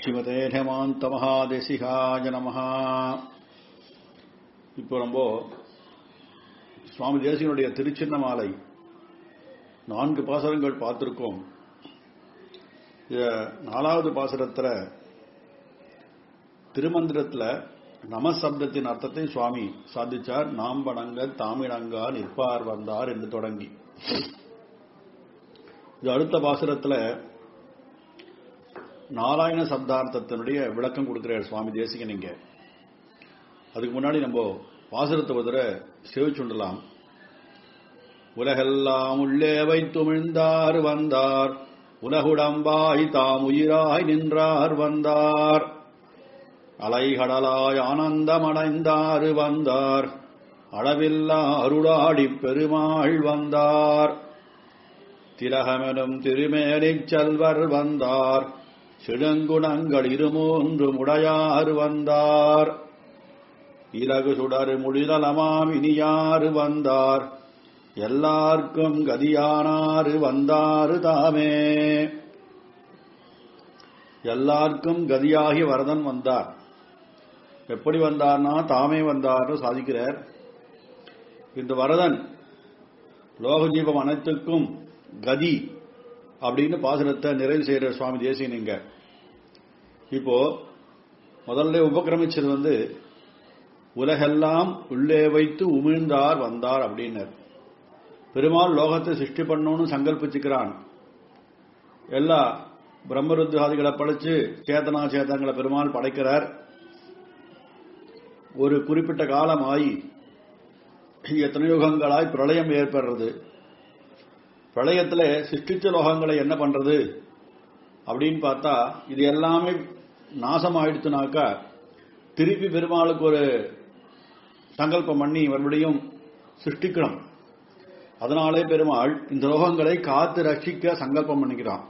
ஸ்ரீமதே ஹேமாந்த மகாதேசிகாய நமஹா இப்போ நம்ம சுவாமி தேசிகனுடைய திருச்சின்ன மாலை நான்கு பாசரங்கள் பார்த்திருக்கோம் இத நாலாவது பாசரத்துல திருமந்திரத்துல நமசப்தத்தின் அர்த்தத்தை சுவாமி சாதிச்சார் நாம் வணங்க தாமிழங்கா நிற்பார் வந்தார் என்று தொடங்கி இது அடுத்த பாசுரத்துல நாராயண சப்தார்த்தத்தினுடைய விளக்கம் கொடுக்கிறார் சுவாமி தேசிகன் இங்க அதுக்கு முன்னாடி நம்ம பாசுரத்தை ஒரு தடவை சேவிச்சுண்டலாம் உலகெல்லாம் உள்ளே வைத்துமிழ்ந்தார் வந்தார் உலகுடம்பாய் தாம் உயிராய் நின்றார் வந்தார் அலைகடலாய் ஆனந்தமடைந்தாறு வந்தார் அளவில்லா அருளாடிப் பெருமாள் வந்தார் திலகமெனும் திருமேனிச் செல்வர் வந்தார் சிடுங்குணங்கள் இருமூன்று முடையாறு வந்தார் இலகு சுடர் முழிதலமாம் இனியாறு வந்தார் எல்லார்க்கும் கதியானாறு வந்தாறு தாமே எல்லாருக்கும் கதியாகி வரதன் வந்தார் எப்படி வந்தார்னா தாமே வந்தார்னு சாதிக்கிறார் இந்த வரதன் லோக ஜீவம் அனைத்துக்கும் கதி அப்படின்னு பாசுரத்தை நிறைவு செய்யற சுவாமி தேசியன் இங்க இப்போ முதல்ல உபக்கிரமிச்சது வந்து உலகெல்லாம் உள்ளே வைத்து உமிழ்ந்தார் வந்தார் அப்படின்னர் பெருமாள் லோகத்தை சிருஷ்டி பண்ணணும்னு சங்கல்பிச்சுக்கிறான் எல்லா பிரம்மருத்தாதிகளை படைச்சு சேத்தனா சேத்தங்களை பெருமாள் படைக்கிறார் ஒரு குறிப்பிட்ட காலம் ஆகி எத்தனை யுகங்களாய் பிரளயம் ஏற்படுறது பிரளயத்துல சிருஷ்டிச்ச லோகங்களை என்ன பண்றது அப்படின்னு பார்த்தா இது எல்லாமே நாசம் ஆயிடுச்சுனாக்கா திருப்பி பெருமாளுக்கு ஒரு சங்கல்பம் பண்ணி மறுபடியும் சிருஷ்டிக்கணும் அதனாலே பெருமாள் இந்த லோகங்களை காத்து ரட்சிக்க சங்கல்பம் பண்ணிக்கிறான்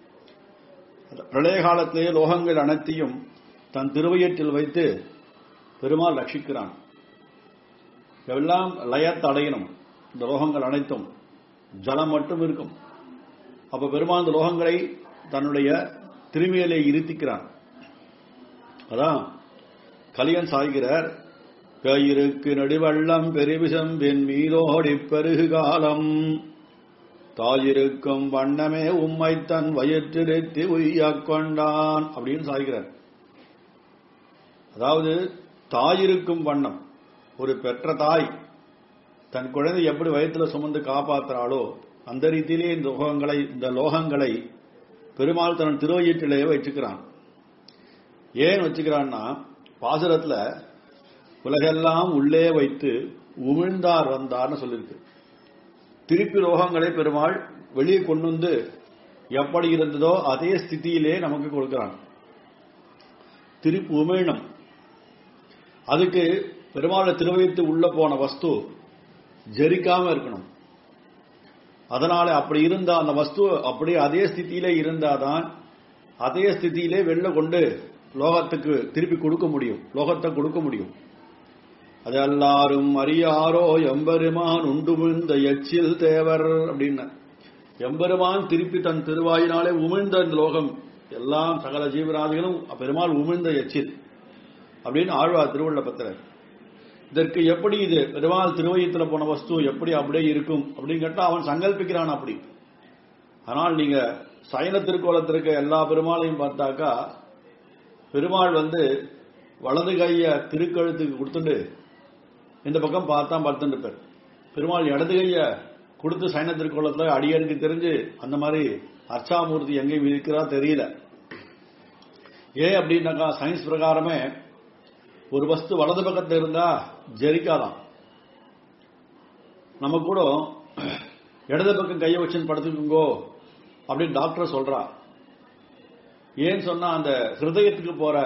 பிரளய காலத்திலேயே லோகங்கள் அனைத்தையும் தன் திருவையற்றில் வைத்து பெருமாள் ரட்சிக்கிறான் எல்லாம் லயத்தை அடையணும் இந்த லோகங்கள் அனைத்தும் ஜலம் மட்டும் இருக்கும் அப்ப பெருமாள் இந்த லோகங்களை தன்னுடைய திருமையிலே இருத்திக்கிறான் அதான் கலியன் சாய்கிறார் பெயிருக்கு நடுவள்ளம் பெருவிசம் பெண் மீதோடி பெருகு காலம் தாயிருக்கும் வண்ணமே உம்மை தன் வயிற்றிருத்தி உய்யக் கொண்டான் அப்படின்னு சாய்கிறார் அதாவது தாயிருக்கும் வண்ணம் ஒரு பெற்ற தாய் தன் குழந்தை எப்படி வயத்துல சுமந்து காப்பாத்துறாளோ அந்த ரீதியிலே இந்த லோகங்களை இந்த லோகங்களை பெருமாள் தன் திருவயிற்றிலேயே வச்சுக்கிறான் ஏன் வச்சுக்கிறான்னா பாசுரத்துல உலகெல்லாம் உள்ளே வைத்து உமிழ்ந்தார் வந்தார்னு சொல்லியிருக்கு திருப்பி லோகங்களை பெருமாள் வெளியே கொண்டு வந்து எப்படி இருந்ததோ அதே ஸ்திதியிலே நமக்கு கொடுக்கிறான் திருப்பி உமிழ்னம் அதுக்கு பெருமாளை திருவயத்து உள்ள போன வஸ்து ஜெரிக்காம இருக்கணும் அதனால அப்படி இருந்த அந்த வஸ்து அப்படியே அதே ஸ்திதியிலே இருந்தாதான் அதே ஸ்திதியிலே வெளில கொண்டு லோகத்துக்கு திருப்பி கொடுக்க முடியும் லோகத்தை கொடுக்க முடியும் அது எல்லாரும் அறியாரோ எம்பெருமான் உண்டு விழுந்த எச்சில் தேவர் அப்படின்னு எம்பெருமான் திருப்பி தன் திருவாயினாலே உமிழ்ந்த இந்த லோகம் எல்லாம் சகல ஜீவராதிகளும் பெருமாள் உமிழ்ந்த எச்சில் அப்படின்னு ஆழ்வார் திருவள்ள பத்திரர் இதற்கு எப்படி இது பெருமாள் திருவயத்தில் போன வஸ்து எப்படி அப்படியே இருக்கும் அப்படின்னு கேட்டா அவன் சங்கல்பிக்கிறான் அப்படி ஆனால் நீங்க சைன திருக்கோலத்திற்கு எல்லா பெருமாளையும் பார்த்தாக்கா பெருமாள் வந்து வலது கைய திருக்கழுத்துக்கு கொடுத்துட்டு இந்த பக்கம் பார்த்தா பார்த்துட்டு பேர் பெருமாள் இடது கைய கொடுத்து சைன திருக்கோலத்துல அடியனுக்கு தெரிஞ்சு அந்த மாதிரி அர்ச்சாமூர்த்தி எங்கேயும் இருக்கிறா தெரியல ஏன் அப்படின்னாக்கா சயின்ஸ் பிரகாரமே ஒரு வஸ்து வலது பக்கத்தில் இருந்தா ஜெரிக்காதான் நம்ம கூட இடது பக்கம் கையை வச்சுன்னு படுத்துக்குங்கோ அப்படின்னு டாக்டர் சொல்றா ஏன்னு சொன்னா அந்த ஹிருதயத்துக்கு போற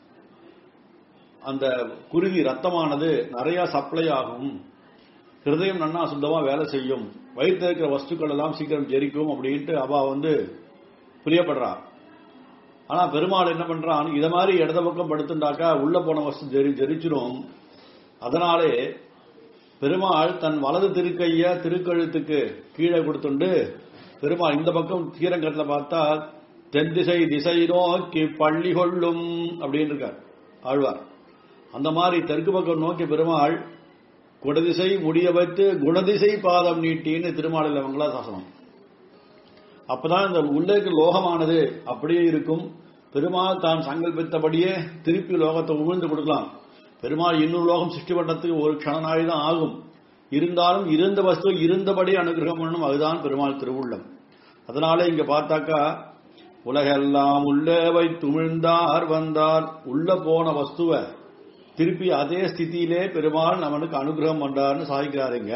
அந்த குருதி ரத்தமானது நிறைய சப்ளை ஆகும் ஹிருதயம் நன்னா சுத்தமா வேலை செய்யும் வயிற்று இருக்கிற வஸ்துக்கள் எல்லாம் சீக்கிரம் ஜெரிக்கும் அப்படின்ட்டு அவ வந்து பிரியப்படுறா ஆனா பெருமாள் என்ன பண்றான் இத மாதிரி இடது பக்கம் படுத்துட்டாக்கா உள்ள போன வஸ்து ஜெரி ஜெரிச்சிரும் அதனாலே பெருமாள் தன் வலது திருக்கைய திருக்கழுத்துக்கு கீழே கொடுத்துண்டு பெருமாள் இந்த பக்கம் ஸ்ரீரங்கத்தில் பார்த்தா தென் திசை திசை நோக்கி பள்ளி கொள்ளும் அப்படின்னு இருக்கார் ஆழ்வார் அந்த மாதிரி தெற்கு பக்கம் நோக்கி பெருமாள் குடதிசை முடிய வைத்து குணதிசை பாதம் நீட்டின்னு திருமாலில் மங்களாசாசனம் அப்பதான் இந்த உள்ளே இருக்க லோகமானது அப்படியே இருக்கும் பெருமாள் தான் சங்கல்பித்தபடியே திருப்பி லோகத்தை உமிழ்ந்து கொடுக்கலாம் பெருமாள் இன்னொரு லோகம் சிருஷ்டி பண்றதுக்கு ஒரு க்ஷணநாழி தான் ஆகும் இருந்தாலும் இருந்த வஸ்து இருந்தபடி அனுகிரகம் பண்ணணும் அதுதான் பெருமாள் திருவுள்ளம் அதனால இங்க பார்த்தாக்கா உலகெல்லாம் உள்ளே வைத்துமிழ்ந்தார் வந்தார் உள்ள போன வஸ்துவ திருப்பி அதே ஸ்திதியிலே பெருமாள் நம்மனுக்கு அனுகிரகம் பண்றார்னு சாதிக்கிறாருங்க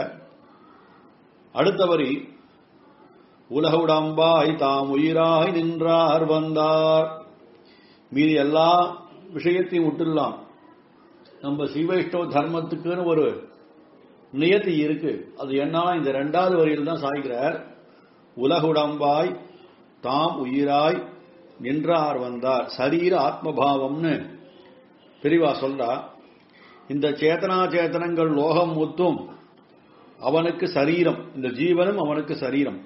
அடுத்த வரி உலகுடம்பாய் தாம் உயிராய் நின்றார் வந்தார் மீதி எல்லா விஷயத்தையும் விட்டுடலாம் நம்ம ஸ்ரீவைஷ்ணவ தர்மத்துக்குன்னு ஒரு நியத்தி இருக்கு அது என்னன்னா இந்த ரெண்டாவது வரியில் தான் சாய்கிறார் உலகுடம்பாய் தாம் உயிராய் நின்றார் வந்தார் சரீர ஆத்மபாவம்னு பெரிவா சொல்றா இந்த சேத்தனா சேத்தனங்கள் லோகம் முத்தும் அவனுக்கு சரீரம் இந்த ஜீவனும் அவனுக்கு சரீரம்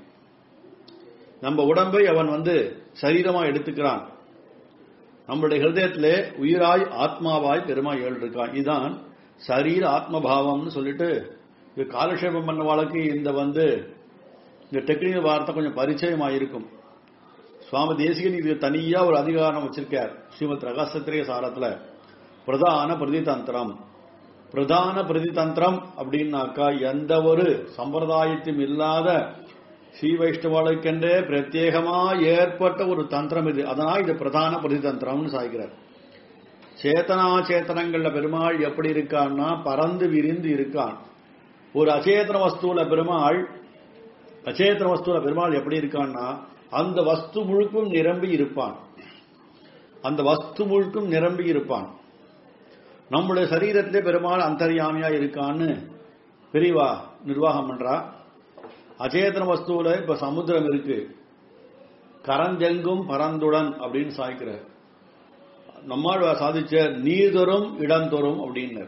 நம்ம உடம்பை அவன் வந்து சரீரமா எடுத்துக்கிறான் நம்மளுடைய ஹிருதயத்திலே உயிராய் ஆத்மாவாய் பெருமாள் ஏழு இருக்கான் இதுதான் சரீர ஆத்மபாவம்னு சொல்லிட்டு இது காலக்ஷேபம் பண்ண வாழ்க்கை இந்த வந்து இந்த டெக்னிக்கல் வார்த்தை கொஞ்சம் பரிச்சயமாக இருக்கும் சுவாமி தேசிகன் இது தனியா ஒரு அதிகாரம் வச்சிருக்கார் ஸ்ரீமத் ரகசியத்திரிய சாரத்துல பிரதான பிரதிதந்திரம் பிரதான பிரதிதந்திரம் அப்படின்னாக்கா எந்த ஒரு சம்பிரதாயத்தையும் இல்லாத ஸ்ரீ வைஷ்ணவாளுக்கென்றே பிரத்யேகமா ஏற்பட்ட ஒரு தந்திரம் இது அதனால் இது பிரதான பிரதிதந்திரம்னு சாய்கிறார் சேத்தனா சேத்தனங்கள்ல பெருமாள் எப்படி இருக்கான்னா பறந்து விரிந்து இருக்கான் ஒரு அச்சேதன வஸ்துல பெருமாள் அச்சேதன வஸ்துல பெருமாள் எப்படி இருக்கான்னா அந்த வஸ்து முழுக்கும் நிரம்பி இருப்பான் அந்த வஸ்து முழுக்கும் நிரம்பி இருப்பான் நம்முடைய சரீரத்திலே பெருமாள் அந்தர்யாமியா இருக்கான்னு பெரியவா நிர்வாகம் பண்றா அச்சேதன வஸ்துவில இப்ப சமுத்திரம் இருக்கு கரஞ்செங்கும் பரந்துடன் அப்படின்னு சாய்க்கிறார் நம்மால் சாதிச்ச நீர்தொரும் இடந்தொரும் அப்படின்னு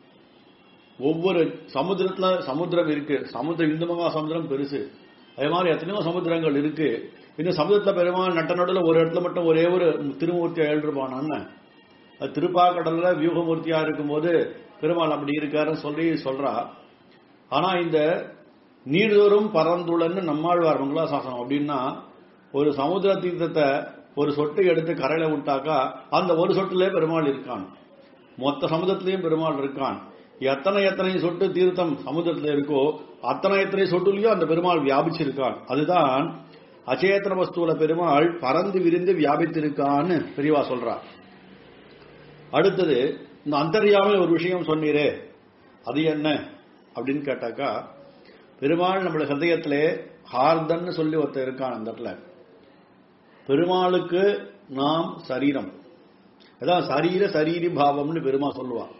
ஒவ்வொரு சமுத்திரத்துல சமுத்திரம் இருக்கு சமுத்திரம் இந்து மகா சமுத்திரம் பெருசு அதே மாதிரி எத்தனையோ சமுத்திரங்கள் இருக்கு இன்னும் சமுத்திரத்துல பெருமாள் நட்ட நடுவில் ஒரு இடத்துல மட்டும் ஒரே ஒரு திருமூர்த்தியா எழுதிருப்பான் அது திருப்பாக்கடல்ல வியூகமூர்த்தியா இருக்கும்போது பெருமாள் அப்படி இருக்காருன்னு சொல்லி சொல்றா ஆனா இந்த நீர்தோறும் பறந்துள்ளன்னு நம்மாழ்வார் மங்களாசாசனம் அப்படின்னா ஒரு சமுத்திர தீர்த்தத்தை ஒரு சொட்டு எடுத்து கரையில விட்டாக்கா அந்த ஒரு சொட்டுலே பெருமாள் இருக்கான் மொத்த சமுதிரத்திலையும் பெருமாள் இருக்கான் எத்தனை எத்தனை சொட்டு தீர்த்தம் சமுதிரத்தில் இருக்கோ அத்தனை எத்தனை சொட்டுலயும் அந்த பெருமாள் வியாபிச்சிருக்கான் அதுதான் அச்சேத்தன வஸ்துவில பெருமாள் பறந்து விரிந்து வியாபித்திருக்கான்னு பெரியவா சொல்றார் அடுத்தது இந்த அந்தரியாமை ஒரு விஷயம் சொன்னீரே அது என்ன அப்படின்னு கேட்டாக்கா பெருமாள் நம்மள ஹிருதயத்திலே ஹார்தன்னு சொல்லி ஒருத்தர் இருக்கான் அந்த இடத்துல பெருமாளுக்கு நாம் சரீரம் அதான் சரீர சரீரி பாவம்னு பெருமா சொல்லுவான்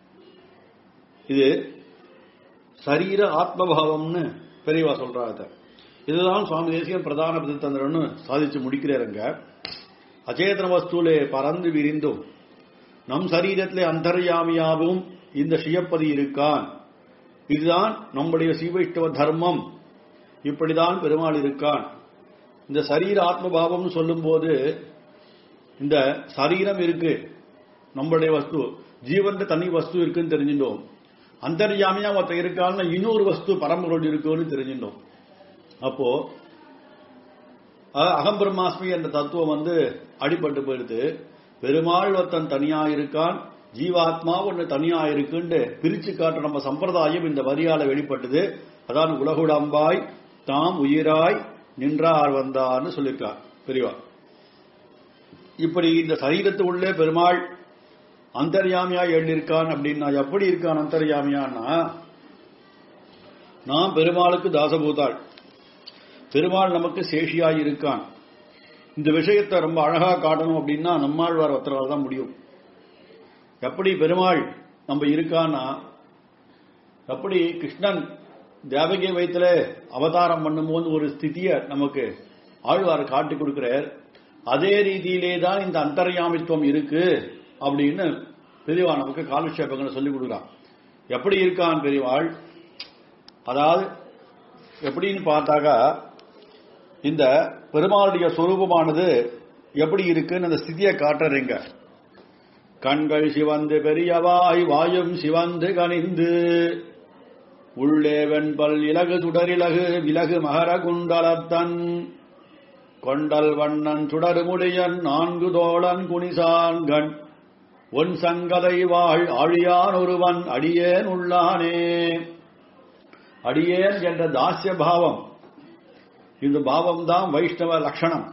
இது சரீர ஆத்மபாவம்னு பெரியவா சொல்றாங்க இதுதான் சுவாமி தேசியம் பிரதான பிரதித்தந்திரன்னு சாதிச்சு முடிக்கிறாருங்க அச்சேதன வஸ்துலே பறந்து விரிந்தும் நம் சரீரத்திலே அந்தர்யாமியாகவும் இந்த சுயப்பதி இருக்கான் இதுதான் நம்முடைய சீவைஷ்டவ தர்மம் இப்படிதான் பெருமாள் இருக்கான் இந்த சரீர ஆத்மபாவம்னு சொல்லும்போது இந்த சரீரம் இருக்கு நம்மளுடைய வஸ்து ஜீவன் தனி வஸ்து இருக்குன்னு தெரிஞ்சிட்டோம் அந்தர்யாமியா ஒருத்த இருக்கான்னு இன்னொரு வஸ்து பரம்பரோடு இருக்குன்னு தெரிஞ்சிட்டோம் அப்போ அகம் பிரம்மாஸ்மி என்ற தத்துவம் வந்து அடிபட்டு போயிடுது பெருமாள் ஒருத்தன் தனியா இருக்கான் ஜீவாத்மா ஒன்னு தனியா இருக்குன்னு பிரிச்சு காட்டுற நம்ம சம்பிரதாயம் இந்த வரியால வெளிப்பட்டது அதான் உலகுடம்பாய் தாம் உயிராய் நின்றார் வந்தார்னு சொல்லியிருக்கார் பெரியவா இப்படி இந்த சரீரத்து உள்ளே பெருமாள் அந்தர்யாமியா எழுதியிருக்கான் அப்படின்னா எப்படி இருக்கான் அந்தர்யாமியான்னா நாம் பெருமாளுக்கு தாசபூதாள் பெருமாள் நமக்கு சேஷியாய் இருக்கான் இந்த விஷயத்தை ரொம்ப அழகா காட்டணும் அப்படின்னா நம்மாழ்வார் ஒருத்தரால் தான் முடியும் எப்படி பெருமாள் நம்ம இருக்கான்னா எப்படி கிருஷ்ணன் தேவகி வயிற்றுல அவதாரம் பண்ணும்போது ஒரு ஸ்திதிய நமக்கு ஆழ்வார் காட்டி கொடுக்கிறார் அதே ரீதியிலே தான் இந்த அந்தர்யாமித்துவம் இருக்கு அப்படின்னு பெரியவா நமக்கு காலக்ஷேபங்களை சொல்லிக் கொடுக்குறான் எப்படி இருக்கான் பெரியவாள் அதாவது எப்படின்னு பார்த்தாக்கா இந்த பெருமாளுடைய சொரூபமானது எப்படி இருக்குன்னு அந்த ஸ்திதியை காட்டுறீங்க கண்கள் சிவந்து பெரியவாய் வாயும் சிவந்து கனிந்து உள்ளே வெண்பல் இலகு சுடரிலகு விலகு மகர குண்டலத்தன் கொண்டல் வண்ணன் சுடருமுடியன் நான்கு தோழன் குனிசான்கண் ஒன் சங்கதை வாழ் ஆழியான் ஒருவன் அடியேன் உள்ளானே அடியேன் என்ற தாசிய பாவம் இந்த பாவம் தான் வைஷ்ணவ லட்சணம்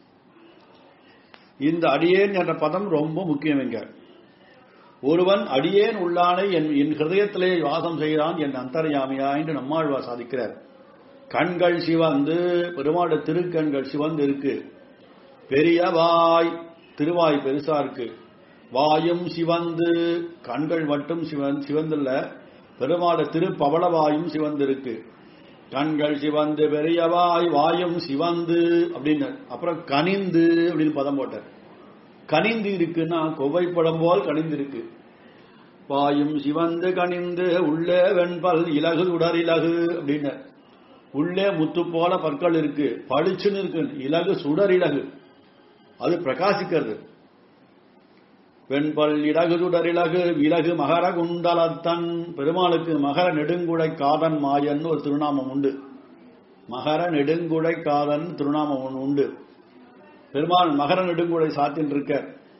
இந்த அடியேன் என்ற பதம் ரொம்ப முக்கியம் இங்க ஒருவன் அடியேன் உள்ளானை என் என் ஹிருதயத்திலே வாசம் செய்கிறான் என் அந்தர்யாமியா என்று நம்மாழ்வா சாதிக்கிறார் கண்கள் சிவந்து பெருமாட திருக்கண்கள் சிவந்து இருக்கு பெரிய வாய் திருவாய் பெருசா இருக்கு வாயும் சிவந்து கண்கள் மட்டும் சிவன் சிவந்துள்ள பெருமாட திருப்பவளவாயும் சிவந்து இருக்கு கண்கள் சிவந்து பெரியவாய் வாயும் சிவந்து அப்படின்னு அப்புறம் கனிந்து அப்படின்னு பதம் போட்டார் கனிந்து இருக்குன்னா கொவ்வைப்படம் போல் கனிந்து இருக்கு வாயும் சிவந்து கனிந்து உள்ளே வெண்பல் இலகு உடர் இலகு அப்படின்னு உள்ளே முத்து போல பற்கள் இருக்கு பளிச்சுன்னு இருக்கு இலகு சுடர் இலகு அது பிரகாசிக்கிறது வெண்பல் இலகு சுடர் இலகு விலகு மகர குண்டலத்தன் பெருமாளுக்கு மகர நெடுங்குடை காதன் மாயன் ஒரு திருநாமம் உண்டு மகர நெடுங்குடை காதன் திருநாமம் ஒன்று உண்டு பெருமாள் மகர நெடுங்குடை சாத்தின் இருக்க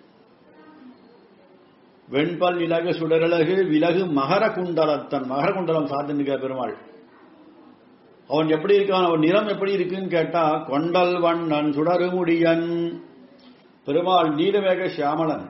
வெண்பல் இலகு சுடரிலகு விலகு மகர குண்டலத்தன் மகர குண்டலம் சாத்தின் இருக்க பெருமாள் அவன் எப்படி இருக்கான் அவன் நிறம் எப்படி இருக்குன்னு கேட்டா கொண்டல் வண்ணன் சுடருமுடியன் பெருமாள் நீலமேக சியாமலன்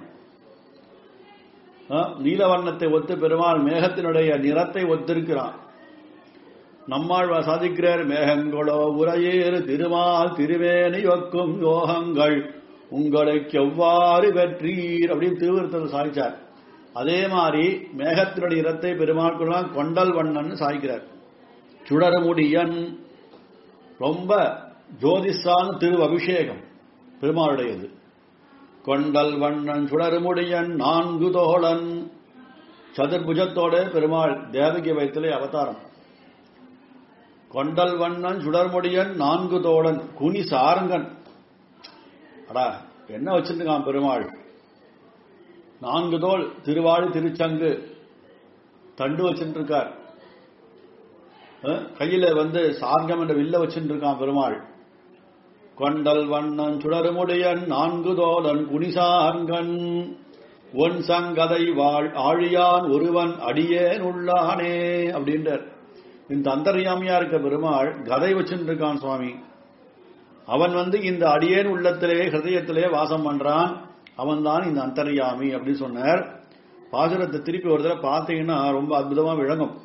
நீலவண்ணத்தை ஒத்து பெருமாள் மேகத்தினுடைய நிறத்தை ஒத்திருக்கிறான் நம்மால் சாதிக்கிறார் மேகங்களோ உரையேறு திருமால் திருவேணி ஒக்கும் யோகங்கள் உங்களுக்கு எவ்வாறு வெற்றீர் அப்படின்னு திருவிருத்தத்தில் சாதிச்சார் அதே மாதிரி மேகத்தினுடைய நிறத்தை பெருமாள் கொண்டல் வண்ணன் சாய்க்கிறார் சுடரமுடியன் ரொம்ப ஜோதிஷான திரு அபிஷேகம் பெருமாளுடையது கொண்டல் வண்ணன் சுடருமுடியன் நான்கு தோழன் சதுர்புஜத்தோட பெருமாள் தேவகி வயத்திலே அவதாரம் கொண்டல் வண்ணன் சுடர்முடியன் நான்கு தோழன் குனி சாரங்கன் அடா என்ன வச்சிருக்கான் பெருமாள் நான்கு தோல் திருவாழி திருச்சங்கு தண்டு வச்சுட்டு இருக்கார் கையில வந்து சார்கம் என்ற வில்ல வச்சுட்டு இருக்கான் பெருமாள் கொண்டல் வண்ணன் சுடருமுடையன் நான்கு தோழன் குனிசார்கன் ஒன் சங்கதை வாழ் ஆழியான் ஒருவன் அடியேன் உள்ளானே அப்படின்றார் இந்த அந்தர்யாமியா இருக்க பெருமாள் கதை வச்சுட்டு இருக்கான் சுவாமி அவன் வந்து இந்த அடியேன் உள்ளத்திலே ஹிருதயத்திலே வாசம் பண்றான் அவன் தான் இந்த அந்தர்யாமி அப்படின்னு சொன்னார் பாசுரத்தை திருப்பி ஒரு தடவை பார்த்தீங்கன்னா ரொம்ப அற்புதமா விளங்கும்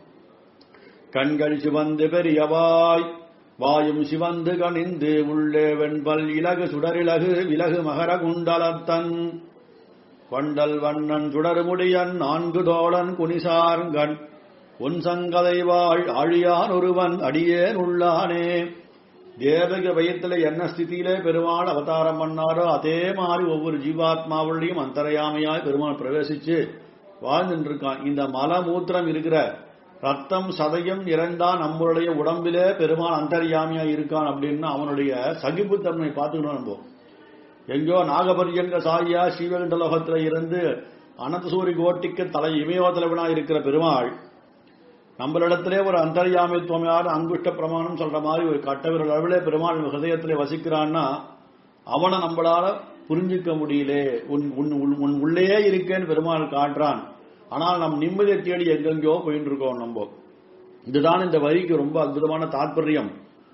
கண்கள் சிவந்து பெரியவாய் வாயும் சிவந்து கணிந்து உள்ளே வெண்பல் இலகு சுடரிலகு விலகு மகர குண்டலத்தன் கொண்டல் வண்ணன் சுடருமுடியன் நான்கு தோழன் குனிசார்கண் உன் சங்கதை வாழ் ஆழியான் ஒருவன் அடியேன் உள்ளானே தேவக வயத்துல என்ன ஸ்திதியிலே பெருமாள் அவதாரம் பண்ணாரோ அதே மாதிரி ஒவ்வொரு ஜீவாத்மாவுடையும் அந்தரையாமையாய் பெருமாள் பிரவேசிச்சு வாழ்ந்துட்டு இருக்கான் இந்த மலமூத்திரம் இருக்கிற ரத்தம் சதயம் இறந்தா நம்மளுடைய உடம்பிலே பெருமாள் அந்தர்யாமியா இருக்கான் அப்படின்னு அவனுடைய சகிப்புத்தன்மை பார்த்துக்கணும் நம்ம எங்கோ நாகபரியங்க சாயா ஸ்ரீவகண்ட லோகத்துல இருந்து அனந்தசூரி கோட்டிக்கு தலை இமயோதலவனா இருக்கிற பெருமாள் நம்மளிடத்திலே ஒரு அந்தர்யாமித்துவமையான அங்குஷ்ட பிரமாணம் சொல்ற மாதிரி ஒரு கட்டவிரல் அளவிலே பெருமாள் ஹிருதயத்திலே வசிக்கிறான்னா அவனை நம்மளால புரிஞ்சுக்க முடியலே உன் உன் உன் உள்ளே இருக்கேன்னு பெருமாள் காட்டுறான் ஆனால் நம் நிம்மதியை தேடி எங்கெங்கயோ போயிட்டு இருக்கோம் நம்ம இதுதான் இந்த வரிக்கு ரொம்ப அற்புதமான தாற்பயம்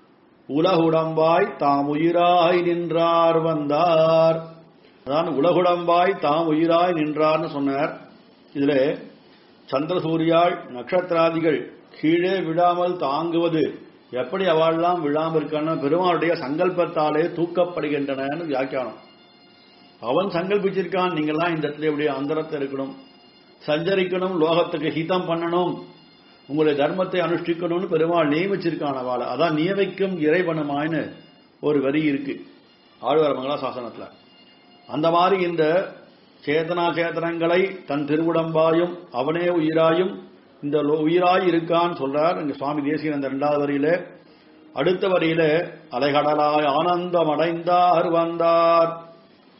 உலகுடம்பாய் தாம் உயிராய் நின்றார் வந்தார் அதான் உலகுடம்பாய் தாம் உயிராய் நின்றார்னு சொன்னார் இதுல சந்திர சூரியாள் நட்சத்திராதிகள் கீழே விழாமல் தாங்குவது எப்படி அவள்லாம் விழாமல் இருக்கான பெருமாளுடைய சங்கல்பத்தாலே தூக்கப்படுகின்றன வியாக்கியானம் அவன் சங்கல்பிச்சிருக்கான் நீங்கெல்லாம் இந்த இடத்துல எப்படி அந்தரத்தை இருக்கணும் சஞ்சரிக்கணும் லோகத்துக்கு ஹிதம் பண்ணணும் உங்களுடைய தர்மத்தை அனுஷ்டிக்கணும்னு பெருமாள் நியமிச்சிருக்கான் அவளை அதான் நியமிக்கும் இறைவனமாயின்னு ஒரு வரி இருக்கு ஆழ்வார் மங்களா சாசனத்துல அந்த மாதிரி இந்த சேதனா சேதனங்களை தன் திருவுடம்பாயும் அவனே உயிராயும் இந்த உயிராய் இருக்கான்னு சொல்றார் இங்க சுவாமி தேசியன் அந்த இரண்டாவது வரியில அடுத்த வரியில அலைகடலாய் ஆனந்தம் அடைந்தார் வந்தார்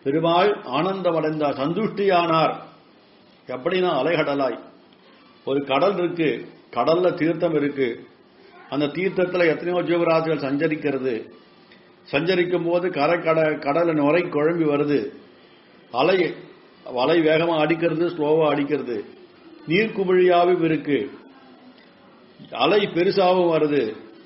பெருமாள் ஆனந்தமடைந்தார் சந்துஷ்டியானார் எப்படின்னா அலைகடலாய் ஒரு கடல் இருக்கு கடல்ல தீர்த்தம் இருக்கு அந்த தீர்த்தத்துல எத்தனையோ ஜீவராசிகள் சஞ்சரிக்கிறது சஞ்சரிக்கும் போது கரை கட கடல நுரை குழம்பி வருது அலை அலை வேகமா அடிக்கிறது ஸ்லோவா அடிக்கிறது நீர் குமிழியாவும் இருக்கு அலை பெருசாவும் வருது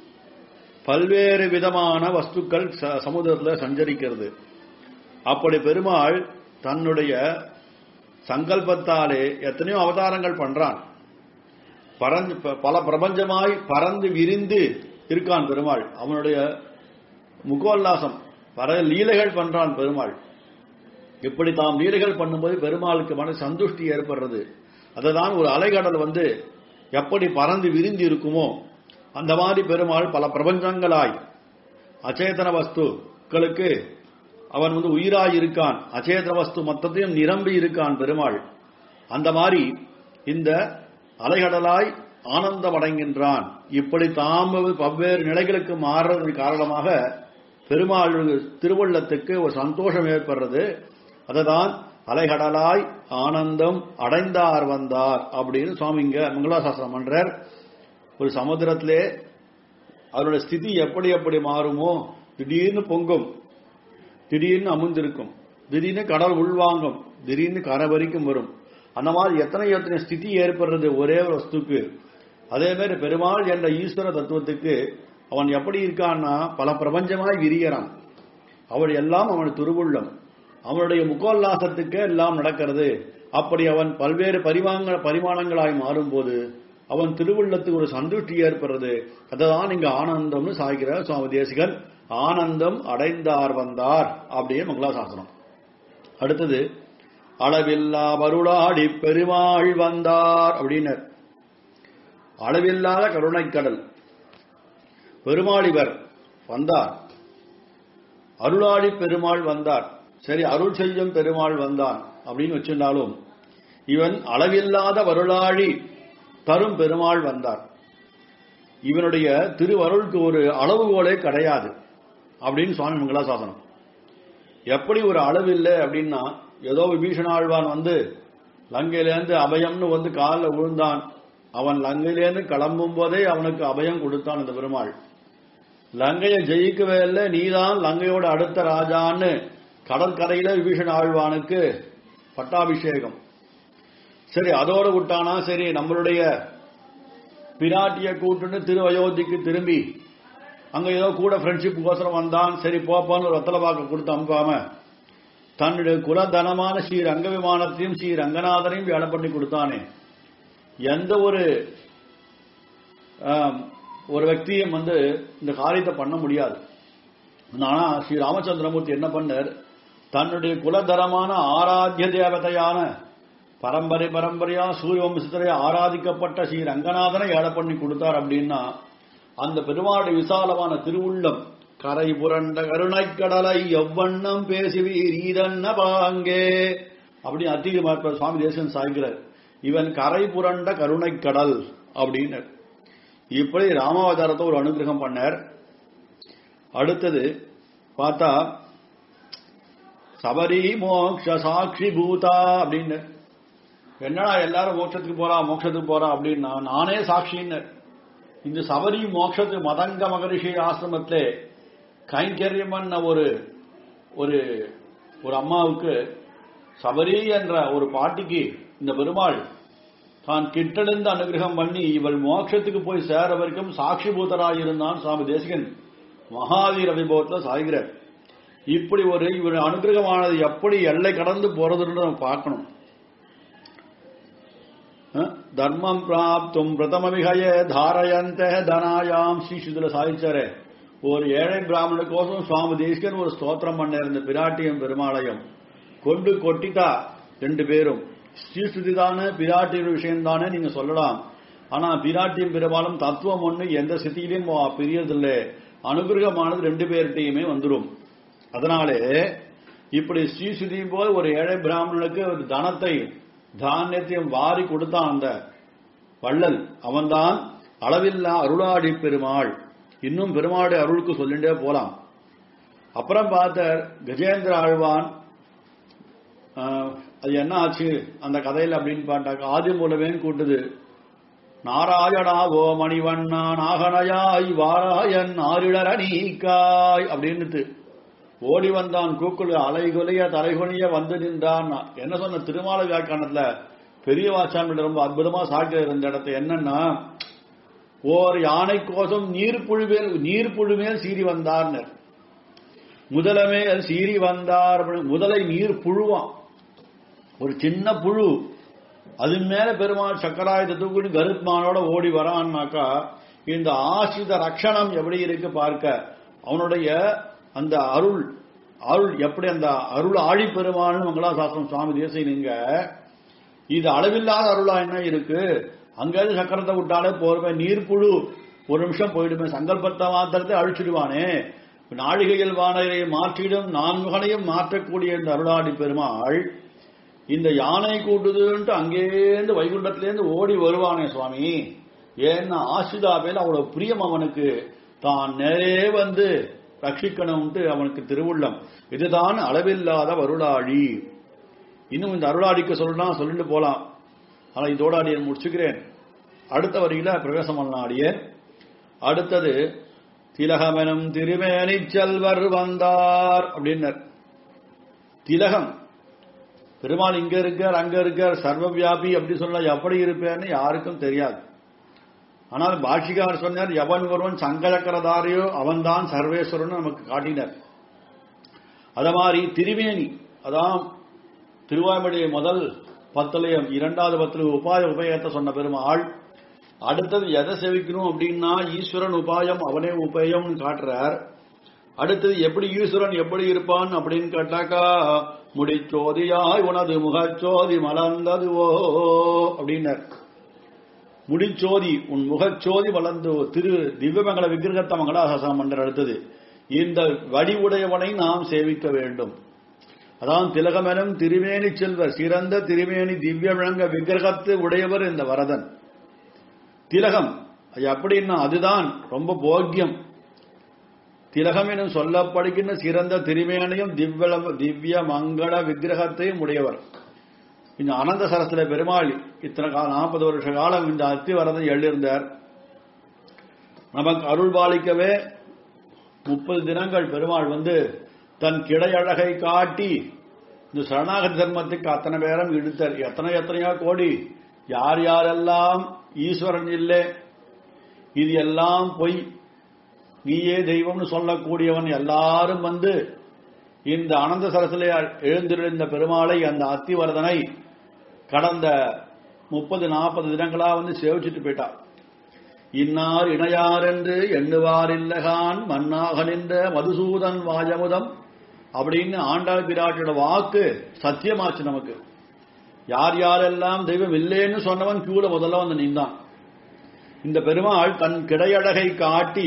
பல்வேறு விதமான வஸ்துக்கள் ச- சமுதிரத்துல சஞ்சரிக்கிறது அப்படி பெருமாள் தன்னுடைய சங்கல்பத்தாலே எத்தனையோ அவதாரங்கள் பண்றான் பறந்து ப- பல பிரபஞ்சமாய் பறந்து விரிந்து இருக்கான் பெருமாள் அவனுடைய முகோல்லாசம் பல லீலைகள் பண்றான் பெருமாள் இப்படி தாம் லீலைகள் பண்ணும்போது பெருமாளுக்கு மன சந்துஷ்டி ஏற்படுறது அதுதான் ஒரு அலைகடல் வந்து எப்படி பறந்து விரிந்து இருக்குமோ அந்த மாதிரி பெருமாள் பல பிரபஞ்சங்களாய் அச்சேதன வஸ்துக்களுக்கு அவன் வந்து உயிராய் இருக்கான் அச்சேதன வஸ்து மொத்தத்தையும் நிரம்பி இருக்கான் பெருமாள் அந்த மாதிரி இந்த அலைகடலாய் ஆனந்தம் அடைகின்றான் இப்படி தாம் பல்வேறு நிலைகளுக்கு மாறுறதன் காரணமாக பெருமாள் திருவள்ளத்துக்கு ஒரு சந்தோஷம் ஏற்படுறது அதுதான் அலைகடலாய் ஆனந்தம் அடைந்தார் வந்தார் அப்படின்னு சுவாமி இங்க மங்களாசாசனம் பண்றார் ஒரு சமுத்திரத்திலே அவருடைய ஸ்திதி எப்படி எப்படி மாறுமோ திடீர்னு பொங்கும் திடீர்னு அமுந்திருக்கும் திடீர்னு கடல் உள்வாங்கும் திடீர்னு கரை வரைக்கும் வரும் அந்த மாதிரி எத்தனை எத்தனை ஸ்திதி ஏற்படுறது ஒரே ஒரு வஸ்துக்கு அதே மாதிரி பெருமாள் என்ற ஈஸ்வர தத்துவத்துக்கு அவன் எப்படி இருக்கான்னா பல பிரபஞ்சமாய் விரியறான் அவள் எல்லாம் அவன் திருவுள்ளம் அவனுடைய முகோல்லாசத்துக்கு எல்லாம் நடக்கிறது அப்படி அவன் பல்வேறு பரிமாண பரிமாணங்களாய் மாறும்போது அவன் திருவுள்ளத்துக்கு ஒரு சந்துஷ்டி ஏற்படுறது அதுதான் இங்க ஆனந்தம்னு சாய்கிறார் சுவாமி தேசிகன் ஆனந்தம் அடைந்தார் வந்தார் அப்படியே மங்களாசாசனம் அடுத்தது அளவில்லா வருளாடி பெருமாள் வந்தார் அப்படின்னர் அளவில்லாத கருணைக்கடல் பெருமாள் இவர் வந்தார் அருளாடி பெருமாள் வந்தார் சரி அருள் செய்யும் பெருமாள் வந்தான் அப்படின்னு வச்சிருந்தாலும் இவன் அளவில்லாத வருளாழி தரும் பெருமாள் வந்தார் இவனுடைய திருவருளுக்கு ஒரு அளவுகோலே கிடையாது அப்படின்னு சுவாமி மங்களாசாசனம் எப்படி ஒரு அளவு இல்லை அப்படின்னா ஏதோ விபீஷண ஆழ்வான் வந்து லங்கையிலேருந்து அபயம்னு வந்து காலில் விழுந்தான் அவன் லங்கையிலேருந்து கிளம்பும் போதே அவனுக்கு அபயம் கொடுத்தான் இந்த பெருமாள் லங்கையை ஜெயிக்கவே இல்லை நீதான் லங்கையோட அடுத்த ராஜான்னு கடற்கரையில விபீஷண ஆழ்வானுக்கு பட்டாபிஷேகம் சரி அதோட விட்டானா சரி நம்மளுடைய பிராட்டிய கூட்டுன்னு திரு அயோத்திக்கு திரும்பி அங்க ஏதோ கூட ஃப்ரெண்ட்ஷிப் கோசரம் வந்தான் சரி போப்பான்னு ஒரு வெத்தலை பாக்க கொடுத்து அனுப்பாம தன்னுடைய குலதனமான ஸ்ரீ ரங்க விமானத்தையும் ஸ்ரீ ரங்கநாதனையும் வேலை பண்ணி கொடுத்தானே எந்த ஒரு ஆம், ஒரு వ్యక్తిயும் வந்து இந்த காரியத்தை பண்ண முடியாது ஆனா ஸ்ரீ ராமச்சந்திரமூர்த்தி என்ன பண்ணார் தன்னுடைய குலதரமான ஆராத்திய தேவதையான பரம்பரை பரம்பரையா சூரிய வம்சத்திலே ஆராதிக்கப்பட்ட ஸ்ரீ ரங்கநாதனை ஏழை பண்ணி கொடுத்தார் அப்படின்னா அந்த பெருமாளுடைய விசாலமான திருவுள்ளம் கரை புரண்ட கருணைக் கடலை எவ்வண்ணம் பேசுவீர் ஈதன்ன பாங்கே அப்படி அத்திக மாற்ற சுவாமி தேசன் சாய்கிறார் இவன் கரை புரண்ட கருணைக் கடல் அப்படின்னு இப்படி ராமாவதாரத்தை ஒரு அனுகிரகம் பண்ணார் அடுத்தது பார்த்தா சபரி மோக்ஷ சாட்சி பூதா அப்படின்னு என்னடா எல்லாரும் மோட்சத்துக்கு போறா மோட்சத்துக்கு போறா அப்படின்னா நானே சாட்சின்னு இந்த சபரி மோட்சத்து மதங்க மகரிஷி ஆசிரமத்திலே கைங்கரியம் பண்ண ஒரு ஒரு ஒரு அம்மாவுக்கு சபரி என்ற ஒரு பாட்டிக்கு இந்த பெருமாள் தான் கிட்டெழுந்து அனுகிரகம் பண்ணி இவள் மோட்சத்துக்கு போய் சேர வரைக்கும் சாட்சி பூதராயிருந்தான் சுவாமி தேசிகன் மகாவீர விபவத்தில் சாய்கிறார் இப்படி ஒரு இவர் அனுகிரகமானது எப்படி எல்லை கடந்து போறதுன்னு நம்ம பார்க்கணும் அஹ், தர்மம் பிராப்தும் பிரதமவிகய தாரயந்த தனாயாம் ஸ்ரீசுதுல சாதிச்சாரே ஒரு ஏழை பிராமணனுக்கோசம் சுவாமி தேசிகன் ஒரு ஸ்தோத்திரம் பண்ண இருந்த பிராட்டியம் பெருமாளையும் கொண்டு கொட்டிட்டா ரெண்டு பேரும் ஸ்ரீஸ்துதி தானே பிராட்டியின் விஷயம் தானே நீங்க சொல்லலாம் ஆனா பிராட்டியும் பெருமாளும் தத்துவம் ஒண்ணு எந்த ஸ்திதியிலையும் பிரியதில்லை அனுகிரகமானது ரெண்டு பேர்கிட்டையுமே வந்துடும் அதனாலே இப்படி ஸ்ரீசுதியும் போது ஒரு ஏழை பிராமணனுக்கு ஒரு தனத்தை தானியத்தையும் வாரி கொடுத்தான் அந்த வள்ளல் அவன்தான் அளவில்லா அருளாடி பெருமாள் இன்னும் பெருமாளுடைய அருளுக்கு சொல்லிண்டே போலாம் அப்புறம் பார்த்த கஜேந்திர ஆழ்வான் ஆஹ், அது என்ன ஆச்சு அந்த கதையில அப்படின்னு பார்த்தாக்க ஆதி மூலமேன்னு கூட்டுது நாராயணா ஓ மணிவண்ணா நாகனயாய் வாராயன் ஆரிழர நீக்காய் அப்படின்னுட்டு ஓடி வந்தான் கூக்குள் அலைகுலைய தலைகுனிய வந்து நின்றான் என்ன சொன்ன திருமால வியாக்கியானத்துல பெரிய வாச்சாமிட்ட ரொம்ப அற்புதமா சாட்சி இருந்த இடத்த என்னன்னா ஓர் யானை கோசம் நீர் புழுவேல் நீர் புழுமேல் சீறி வந்தார்னர் முதலமேல் சீறி வந்தார் அப்படின்னு முதலை நீர் புழுவான் ஒரு சின்ன புழு அது மேல பெருமாள் சக்கராயுத தூக்குன்னு கருத்மானோட ஓடி வரான்னாக்கா இந்த ஆசிரித ரக்ஷணம் எப்படி இருக்கு பார்க்க அவனுடைய அந்த அருள் அருள் எப்படி அந்த அருள் ஆழி பெருமாள்னு மங்களாசாஸ்திரம் சுவாமி தேசியனுங்க இது அளவில்லாத அருளா என்ன இருக்கு அங்கேருந்து சக்கரத்தை விட்டாலே போறவே நீர்ப்புழு ஒரு நிமிஷம் போயிடுமே சங்கல்பத்தை மாத்திரத்தை அழிச்சிடுவானே நாழிகையில் வானரை மாற்றிடும் நான்முகனையும் மாற்றக்கூடிய இந்த அருளாடி பெருமாள் இந்த யானை கூட்டுதுன்ட்டு அங்கேருந்து வைகுண்டத்திலேருந்து ஓடி வருவானே சுவாமி ஏன்னா ஆசிதா பேர் அவ்வளவு பிரியம் அவனுக்கு தான் நேரே வந்து ரட்சிக்கணும்ட்டு அவனுக்கு திருவுள்ளம் இதுதான் அளவில்லாத வருளாழி இன்னும் இந்த அருளாடிக்கு சொல்லலாம் சொல்லிட்டு போலாம் ஆனா இதோட அடியை முடிச்சுக்கிறேன் அடுத்த வரியில பிரவேசம் பண்ணலாம் அடியே அடுத்தது திலகமெனும் திருமேனி செல்வர் வந்தார் அப்படின்னர் திலகம் பெருமாள் இங்க இருக்கார் அங்க இருக்கார் சர்வவியாபி அப்படி சொல்ல எப்படி இருப்பேன்னு யாருக்கும் தெரியாது ஆனால் பாஷிகார் சொன்னார் எவன் ஒருவன் சங்கரக்கரதாரியோ அவன்தான் சர்வேஸ்வரன் நமக்கு காட்டினார் அத மாதிரி திருமேனி அதான் திருவாய்மொழி முதல் பத்தலயம் இரண்டாவது பத்துல உபாய உபயத்தை சொன்ன பெருமாள் அடுத்தது எதை செவிக்கணும் அப்படின்னா ஈஸ்வரன் உபாயம் அவனே உபயம்னு காட்டுறார் அடுத்தது எப்படி ஈஸ்வரன் எப்படி இருப்பான் அப்படின்னு கேட்டாக்கா முடிச்சோதியாய் உனது முகச்சோதி மலர்ந்ததுவோ அப்படின்னார் முடிச்சோதி உன் முகச்சோதி வளர்ந்து திரு திவ்யமங்கல விக்கிரகத்தை மங்களாசாசனம் பண்ற அடுத்தது இந்த வடிவுடையவனை நாம் சேவிக்க வேண்டும் அதான் திலகமெனும் திருமேனி செல்வர் சிறந்த திருமேனி திவ்ய விளங்க விக்கிரகத்து உடையவர் இந்த வரதன் திலகம் அது அப்படின்னா அதுதான் ரொம்ப போக்கியம் திலகம் எனும் சொல்லப்படுகின்ற சிறந்த திருமேனையும் திவ்ய திவ்ய மங்கள விக்கிரகத்தையும் உடையவர் இந்த அனந்த சரஸ்திர பெருமாள் இத்தனை காலம் நாற்பது வருஷ காலம் இந்த அத்திவரதன் எழுதியிருந்தார் நமக்கு அருள் பாலிக்கவே முப்பது தினங்கள் பெருமாள் வந்து தன் கிடையழகை காட்டி இந்த சரணாகதி தர்மத்துக்கு அத்தனை பேரும் இழுத்தார் எத்தனை எத்தனையோ கோடி யார் யாரெல்லாம் ஈஸ்வரன் இல்லை இது எல்லாம் பொய் நீயே தெய்வம்னு சொல்லக்கூடியவன் எல்லாரும் வந்து இந்த அனந்த சரசிலே எழுந்திருந்த பெருமாளை அந்த அத்திவரதனை கடந்த முப்பது நாற்பது தினங்களா வந்து சேவிச்சுட்டு போயிட்டார் இன்னார் இணையார் என்று எண்ணுவார் இல்லகான் மன்னாக நின்ற மதுசூதன் வாஜமுதம் அப்படின்னு ஆண்டாள் பிராட்டியோட வாக்கு சத்தியமாச்சு நமக்கு யார் யாரெல்லாம் தெய்வம் இல்லைன்னு சொன்னவன் கியூல முதல்ல வந்து நின்றான் இந்த பெருமாள் தன் கிடையழகை காட்டி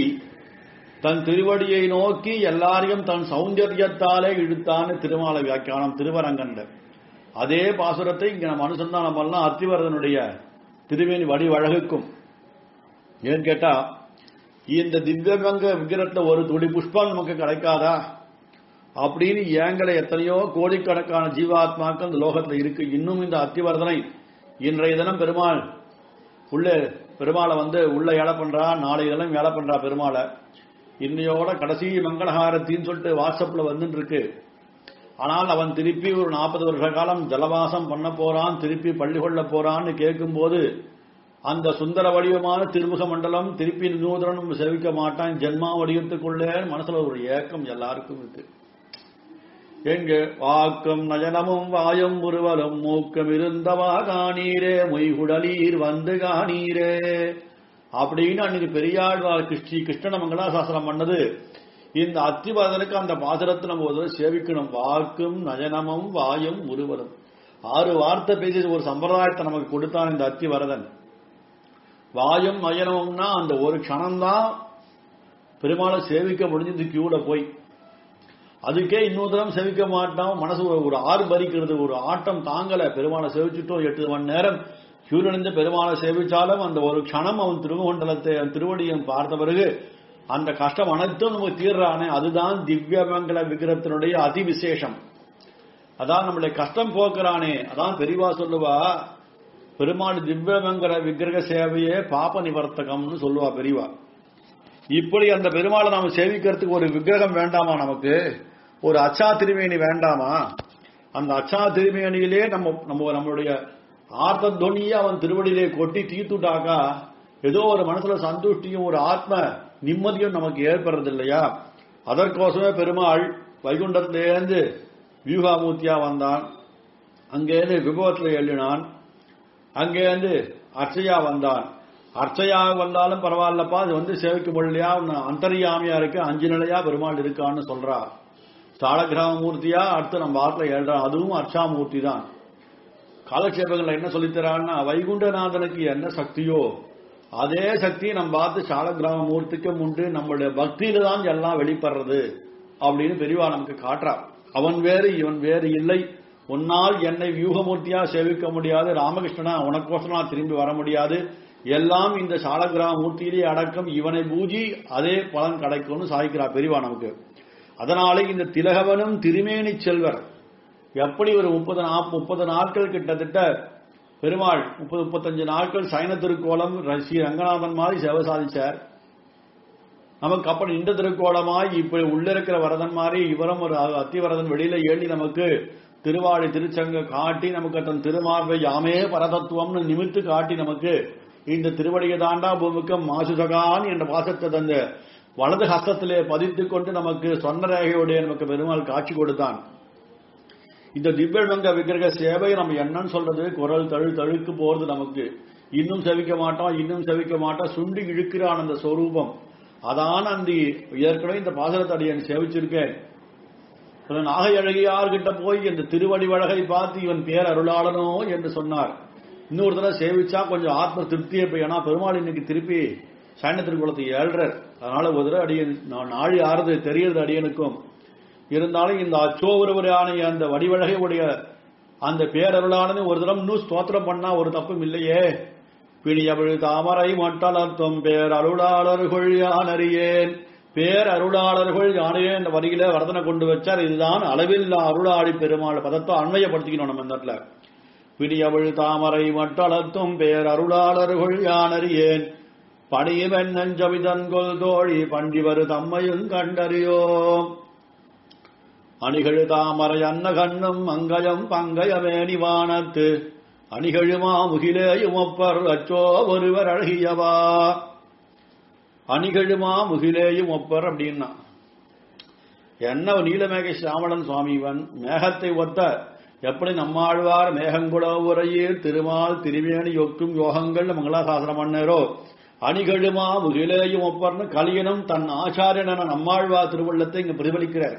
தன் திருவடியை நோக்கி எல்லாரையும் தன் சௌந்தரியத்தாலே இழுத்தான்னு திருமால வியாக்கியானம் திருவரங்கண்ட அதே பாசுரத்தை இங்க நம்ம அனுசந்தானம் பண்ணலாம் அத்திவரதனுடைய திருவேணி வடிவழகுக்கும் ஏன்னு கேட்டா இந்த திவ்யமங்க விக்கிரத்துல ஒரு துளி புஷ்பம் நமக்கு கிடைக்காதா அப்படின்னு ஏங்கலை எத்தனையோ கோடிக்கணக்கான ஜீவாத்மாக்கள் இந்த லோகத்துல இருக்கு இன்னும் இந்த அத்திவர்தனை இன்றைய தினம் பெருமாள் உள்ளே பெருமாளை வந்து உள்ள ஏழை பண்றா நாளை தினம் வேலை பண்றா பெருமாளை இன்னையோட கடைசி மங்களஹாரத்தின்னு சொல்லிட்டு வாட்ஸ்அப்ல வந்துட்டு இருக்கு ஆனால் அவன் திருப்பி ஒரு நாற்பது வருஷ காலம் ஜலவாசம் பண்ண போறான் திருப்பி பள்ளி கொள்ள போறான்னு கேட்கும்போது அந்த சுந்தர வடிவமான திருமுக மண்டலம் திருப்பி நூதனம் செவிக்க மாட்டான் ஜென்மா வடிவத்துக்குள்ளே மனசுல ஒரு ஏக்கம் எல்லாருக்கும் இருக்கு எங்க வாக்கும் நயனமும் வாயும் முருவலும் மூக்கம் இருந்தவா காணீரே மொய்குடலீர் வந்து காணீரே அப்படின்னு அன்னைக்கு பெரியாழ்வார் கிருஷ்ணி கிருஷ்ணன மங்களாசாசனம் பண்ணது இந்த அத்திவதனுக்கு அந்த பாசுரத்தை நம்ம ஒரு தடவை சேவிக்கணும் வாக்கும் நயனமும் வாயும் முருவலும் ஆறு வார்த்தை பேசி ஒரு சம்பிரதாயத்தை நமக்கு கொடுத்தான் இந்த அத்திவரதன் வாயும் நயனமும்னா அந்த ஒரு க்ஷணம்தான் பெருமாளை சேவிக்க முடிஞ்சது கியூல போய் அதுக்கே இன்னொரு தரம் செவிக்க மாட்டோம் மனசு ஒரு- ஒரு ஆறு பறிக்கிறது ஒரு ஆட்டம் தாங்கல பெருமாளை சேவிச்சுட்டோம் எட்டு மணி நேரம் சூரியனிந்த பெருமாளை சேவிச்சாலும் அந்த ஒரு க்ஷணம் அவன் திருமுகண்டலத்தை அவன் திருவடியும் பார்த்த பிறகு அந்த கஷ்டம் அனைத்தும் நமக்கு தீர்றானே அதுதான் திவ்யமங்கல விக்கிரத்தினுடைய அதிவிசேஷம் அதான் நம்மளுடைய கஷ்டம் போக்குறானே அதான் பெரியவா சொல்லுவா பெருமாள் திவ்யமங்கிற விக்கிரக சேவையே பாப நிவர்த்தகம்னு சொல்லுவா பெரியவா இப்படி அந்த பெருமாளை நாம சேவிக்கிறதுக்கு ஒரு விக்கிரகம் வேண்டாமா நமக்கு ஒரு அச்சா திருமேனி வேண்டாமா அந்த அச்சா திருமேனியிலே நம்ம நம்ம நம்மளுடைய ஆர்த்த துவனியை அவன் திருவடியிலே கொட்டி தீத்துட்டாக்கா ஏதோ ஒரு மனசுல சந்துஷ்டியும் ஒரு ஆத்ம நிம்மதியும் நமக்கு ஏற்படுறது இல்லையா அதற்கோசமே பெருமாள் வைகுண்டத்திலேருந்து வியூகாமூர்த்தியா வந்தான் அங்கேருந்து விபவத்தில் எழுதினான் அங்கேருந்து அர்ச்சையா வந்தான் அர்ச்சையா வந்தாலும் பரவாயில்லப்பா அது வந்து சேவிக்க முடியலையா அந்தரியாமியா இருக்கு அஞ்சு நிலையா பெருமாள் இருக்கான்னு சொல்றா தாளகிராம மூர்த்தியா அடுத்து நம்ம ஆத்துல எழுறான் அதுவும் அர்ச்சாமூர்த்தி தான் காலக்ஷேபங்கள்ல என்ன சொல்லித்தரான்னா வைகுண்டநாதனுக்கு என்ன சக்தியோ அதே சக்தி நம்ம பார்த்து சாலகிராம மூர்த்திக்கும் உண்டு நம்மளுடைய பக்தியில தான் எல்லாம் வெளிப்படுறது அப்படின்னு பெரியவா நமக்கு காட்டுறா அவன் வேறு இவன் வேறு இல்லை உன்னால் என்னை வியூகமூர்த்தியா சேவிக்க முடியாது ராமகிருஷ்ணனா உனக்கோசரம் நான் திரும்பி வர முடியாது எல்லாம் இந்த சாலகிராம மூர்த்தியிலே அடக்கம் இவனை பூஜி அதே பலன் கிடைக்கும்னு சாய்க்கிறா பெரியவா நமக்கு அதனாலே இந்த திலகவனும் திருமேனி செல்வர் எப்படி ஒரு முப்பது முப்பது நாட்கள் கிட்டத்தட்ட பெருமாள் முப்பது முப்பத்தஞ்சு நாட்கள் சைன திருக்கோலம் ஸ்ரீ ரங்கநாதன் மாதிரி சேவை சாதிச்சார் நமக்கு அப்படி இந்த திருக்கோலமாய் இப்படி உள்ள இருக்கிற வரதன் மாதிரி இவரும் ஒரு அத்திவரதன் வெளியில ஏழி நமக்கு திருவாடி திருச்சங்க காட்டி நமக்கு தன் திருமார்பை யாமே பரதத்துவம்னு நிமித்து காட்டி நமக்கு இந்த திருவடியை தாண்டா பூமிக்கம் மாசுசகான் என்ற பாசத்தை தந்த வலது ஹஸ்தத்திலே பதித்துக் கொண்டு நமக்கு சொன்ன ரேகையோடைய நமக்கு பெருமாள் காட்சி கொடுத்தான் இந்த திவ்யமங்க விக்கிரக சேவை நம்ம என்னன்னு சொல்றது குரல் தழு தழுக்கு போறது நமக்கு இன்னும் செவிக்க மாட்டோம் இன்னும் செவிக்க மாட்டோம் சுண்டி இழுக்கிறான் அந்த சொரூபம் அதான் அந்த ஏற்கனவே இந்த பாசனத்தடியன் சேவிச்சிருக்கேன் நாகை அழகியார்கிட்ட போய் இந்த திருவடி வழகை பார்த்து இவன் பேர் அருளாளனோ என்று சொன்னார் இன்னொரு தடவை சேவிச்சா கொஞ்சம் ஆத்ம திருப்தியை போய் ஏன்னா பெருமாள் இன்னைக்கு திருப்பி சைன திருக்குளத்தை ஏழ்றர் அதனால ஒரு தடவை அடியன் நான் நாழி ஆறுது தெரியறது அடியனுக்கும் இருந்தாலும் இந்த அச்சோவருவரான அந்த வடிவழகை உடைய அந்த பேரருளானது ஒரு தரம் இன்னும் ஸ்தோத்திரம் பண்ணா ஒரு தப்பும் இல்லையே பிணியவிழ் தாமரை மட்டலத்துவம் பேர் அருளாளர்கள் யானறியேன் பேர் அருளாளர்கள் யானையே இந்த வரியில வர்தனை கொண்டு வச்சார் இதுதான் அளவில்லா அருளாடி பெருமாள் பதத்தை அண்மையப்படுத்திக்கணும் நம்ம இந்த இடத்துல பிணியவிழ் தாமரை மட்டலத்தும் பேர் அருளாளர்கள் யானறியேன் பணியவன் நஞ்சவிதன்கொள் தோழி பண்டிவரு தம்மையும் கண்டறியோம் அணிகழு தாமரை அன்னகண்ணும் அங்கயம் பங்கயமேனி வானத்து அணிகழுமா முகிலேயும் ஒப்பர் அச்சோ ஒருவர் அழகியவா அணிகழுமா முகிலேயும் ஒப்பர் அப்படின்னா என்ன நீலமேக சியாமளன் சுவாமிவன் மேகத்தை ஒத்த எப்படி நம்மாழ்வார் மேகங்குள உரையில் திருமால் திருவேணி ஒக்கும் யோகங்கள் மங்களாசாசனம் பண்ணேரோ அணிகழுமா முகிலேயும் ஒப்பர்னு கலியனும் தன் ஆச்சாரியன நம்மாழ்வார் திருவள்ளத்தை இங்க பிரதிபலிக்கிறார்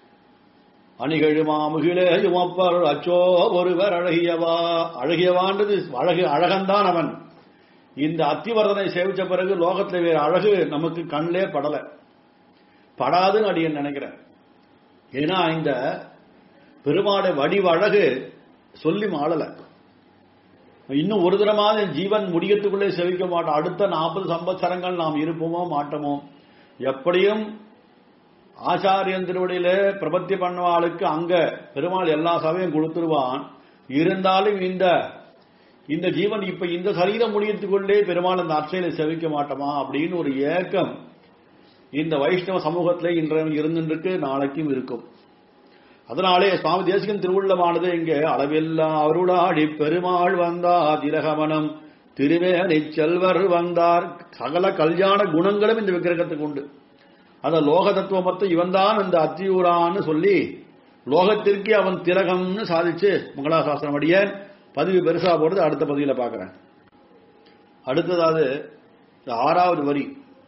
அணிகழுமா முகிலேயும் ஒப்பர் அச்சோ ஒருவர் அழகியவா அழகியவான்றது அழகு அழகன்தான் அவன் இந்த அத்திவர்தனை சேவிச்ச பிறகு லோகத்துல வேற அழகு நமக்கு கண்ணிலே படல படாதுன்னு அடியன் நினைக்கிறேன் ஏன்னா இந்த பெருமாட வடிவ அழகு சொல்லி மாளல இன்னும் ஒரு தரமாக ஜீவன் முடியத்துக்குள்ளே செவிக்க மாட்டோம் அடுத்த நாற்பது சம்பத்சரங்கள் நாம் இருப்போமோ மாட்டோமோ எப்படியும் ஆச்சாரியன் திருவடியில பிரபத்தி பண்ணவாளுக்கு அங்க பெருமாள் எல்லா சபையும் கொடுத்துருவான் இருந்தாலும் இந்த இந்த ஜீவன் இப்ப இந்த சரீரம் முடியத்துக்குள்ளே பெருமாள் அந்த அர்ச்சையில செவிக்க மாட்டோமா அப்படின்னு ஒரு ஏக்கம் இந்த வைஷ்ணவ சமூகத்திலே இன்றைய இருந்துருக்கு நாளைக்கும் இருக்கும் அதனாலே சுவாமி தேசிகன் திருவுள்ளமானது இங்கே அளவில்லா அருளாடி பெருமாள் வந்தார் திரகமனம் திருவேணி செல்வர் வந்தார் சகல கல்யாண குணங்களும் இந்த விக்கிரகத்துக்கு உண்டு அந்த லோக தத்துவம் மொத்தம் இவன்தான் அந்த அத்தியூரான்னு சொல்லி லோகத்திற்கே அவன் திலகம்னு சாதிச்சு மங்களாசாசனம் அடியேன் பதிவு பெருசா போடுறது அடுத்த பதிவில பாக்குறேன் அடுத்ததாவது ஆறாவது வரி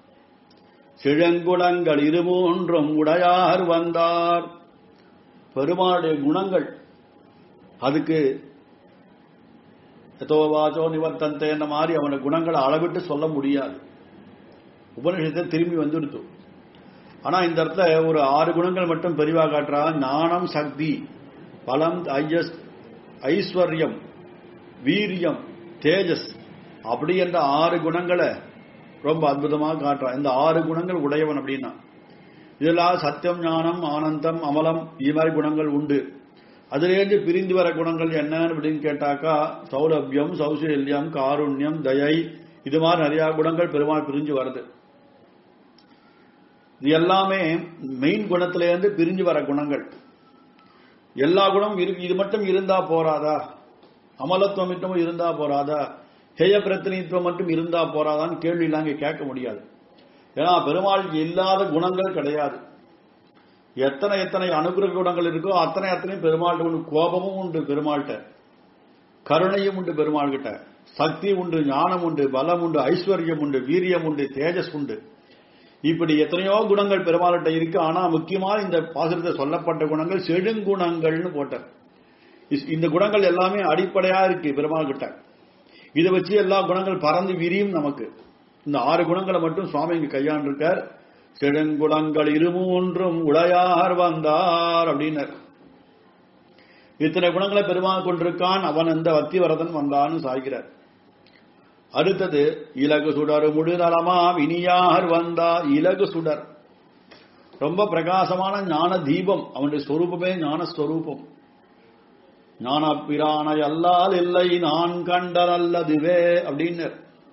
சிழங்குளங்கள் இருமூன்றும் உடையார் வந்தார் பெருமாளுடைய குணங்கள் அதுக்கு எதோவாச்சோ நிவர்த்தந்தே என்ன மாதிரி அவன குணங்களை அளவிட்டு சொல்ல முடியாது உபனிஷத்தை திரும்பி வந்துடுத்து ஆனா இந்த இடத்துல ஒரு ஆறு குணங்கள் மட்டும் பெரிவா காட்டுறா ஞானம் சக்தி பலம் ஐயஸ் ஐஸ்வர்யம் வீரியம் தேஜஸ் அப்படி என்ற ஆறு குணங்களை ரொம்ப அற்புதமாக காட்டுறான் இந்த ஆறு குணங்கள் உடையவன் அப்படின்னா இதெல்லாம் சத்தியம் ஞானம் ஆனந்தம் அமலம் இது மாதிரி குணங்கள் உண்டு அதிலேருந்து பிரிந்து வர குணங்கள் என்னன்னு அப்படின்னு கேட்டாக்கா சௌலபியம் சௌசல்யம் காருண்யம் தயை இது மாதிரி நிறைய குணங்கள் பெருமாள் பிரிஞ்சு வருது இது எல்லாமே மெயின் குணத்திலேருந்து பிரிஞ்சு வர குணங்கள் எல்லா குணமும் இருக்கு இது மட்டும் இருந்தா போறாதா அமலத்துவம் மட்டும் இருந்தா போறாதா ஹேய பிரத்தினித்துவம் மட்டும் இருந்தா போறாதான்னு கேள்வி இல்லாங்க கேட்க முடியாது ஏன்னா பெருமாளுக்கு இல்லாத குணங்கள் கிடையாது எத்தனை எத்தனை அனுகிரக குணங்கள் இருக்கோ அத்தனை அத்தனை பெருமாள்கிட்ட உண்டு கோபமும் உண்டு பெருமாள்கிட்ட கருணையும் உண்டு பெருமாள் கிட்ட சக்தி உண்டு ஞானம் உண்டு பலம் உண்டு ஐஸ்வர்யம் உண்டு வீரியம் உண்டு தேஜஸ் உண்டு இப்படி எத்தனையோ குணங்கள் பெருமாள்கிட்ட இருக்கு ஆனா முக்கியமா இந்த பாசுரத்தை சொல்லப்பட்ட குணங்கள் செழுங்குணங்கள்னு போட்டார் இஸ்- இந்த குணங்கள் எல்லாமே அடிப்படையா இருக்கு பெருமாள் கிட்ட இதை வச்சு எல்லா குணங்கள் பறந்து விரியும் நமக்கு இந்த ஆறு குணங்களை மட்டும் சுவாமி இங்க கையாண்டிருக்கார் செழுங்குணங்கள் இருமூன்றும் உடையார் வந்தார் அப்படின்னார் இத்தனை குணங்களை பெருமாள் கொண்டிருக்கான் அவன் அந்த வத்திவரதன் வந்தான்னு சாய்கிறார் அடுத்தது இலகு சுடர் முழுநலமாம் இனியார் வந்தா இலகு சுடர் ரொம்ப பிரகாசமான ஞான தீபம் அவனுடைய ஸ்வரூபமே ஞான ஸ்வரூபம் ஞான பிரானை அல்லால் இல்லை நான் கண்டனல்லதுவே அப்படின்னு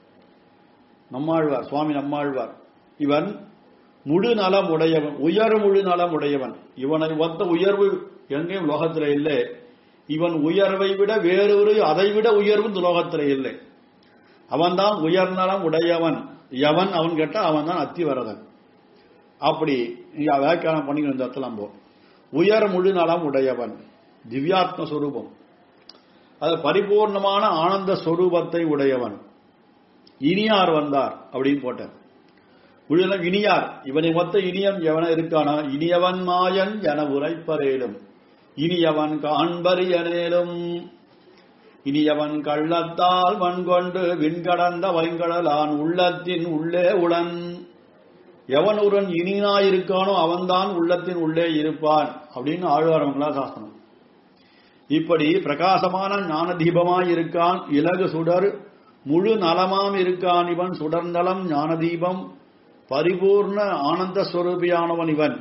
நம்மாழ்வார் சுவாமி நம்மாழ்வார் இவன் முழு நலம் உடையவன் உயர் முழு நலம் உடையவன் இவனை ஒத்த உயர்வு எங்கேயும் லோகத்தில் இல்லை இவன் உயர்வை விட வேறொரு அதை விட உயர்வு இந்த லோகத்தில் இல்லை அவன்தான் உயர் நலம் உடையவன் எவன் அவன் கேட்டா அவன் தான் அத்திவரதன் அப்படி இங்க வியாக்கியானம் பண்ணிக்கணும் இந்த இடத்துல நம்ம உயர் முழு நலம் உடையவன் திவ்யாத்ம ஸ்வரூபம் அது பரிபூர்ணமான ஆனந்த ஸ்வரூபத்தை உடையவன் இனியார் வந்தார் அப்படின்னு போட்டார் முழுநலம் இனியார் இவனை மொத்த இனியம் எவன இருக்கானா இனியவன் மாயன் என உரைப்பரேலும் இனியவன் காண்பரியனேலும் இனியவன் கள்ளத்தால் மண்கொண்டு விண்கடந்த வைங்கடலான் உள்ளத்தின் உள்ளே உடன் எவன் ஒருவன் இனியாயிருக்கானோ அவன்தான் உள்ளத்தின் உள்ளே இருப்பான் அப்படின்னு ஆழ்வாரங்களா சாஸ்திரம் இப்படி பிரகாசமான ஞான தீபமாய் இருக்கான் இலகு சுடர் முழு நலமாம் இருக்கான் இவன் சுடர்நலம் ஞான தீபம் பரிபூர்ண ஆனந்த ஸ்வரூபியானவன் இவன்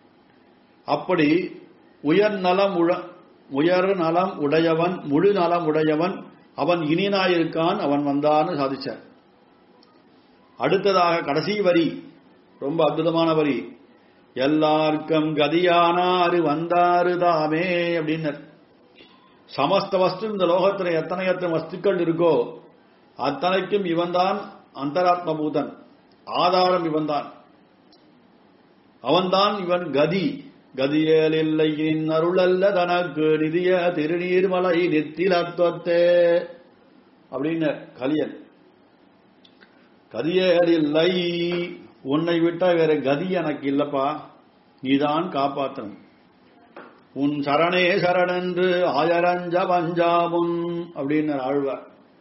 அப்படி உயர் நலம் உழ- உயர் நலம் உடையவன் முழு நலம் உடையவன் அவன் இனியனாயிருக்கான் அவன் வந்தான்னு சாதிச்சார் அடுத்ததாக கடைசி வரி ரொம்ப அற்புதமான வரி எல்லாருக்கும் கதியானாரு வந்தாரு தாமே அப்படின்னர் சமஸ்த வஸ்து இந்த லோகத்துல எத்தனை எத்தனை வஸ்துக்கள் இருக்கோ அத்தனைக்கும் இவன்தான் அந்தராத்ம பூதன் ஆதாரம் இவன்தான் அவன்தான் இவன் கதி கதியேலில்லை என் அருளல்ல தனக்கு நிதிய திருநீர்மலை நித்திலத்துவத்தே அப்படின்னு கலியன் கதியேலில்லை உன்னை விட்டா வேற கதி எனக்கு இல்லப்பா நீதான் காப்பாற்றணும் உன் சரணே சரணென்று ஆயரஞ்ச பஞ்சாபுன் அப்படின்னு ஆழ்வார்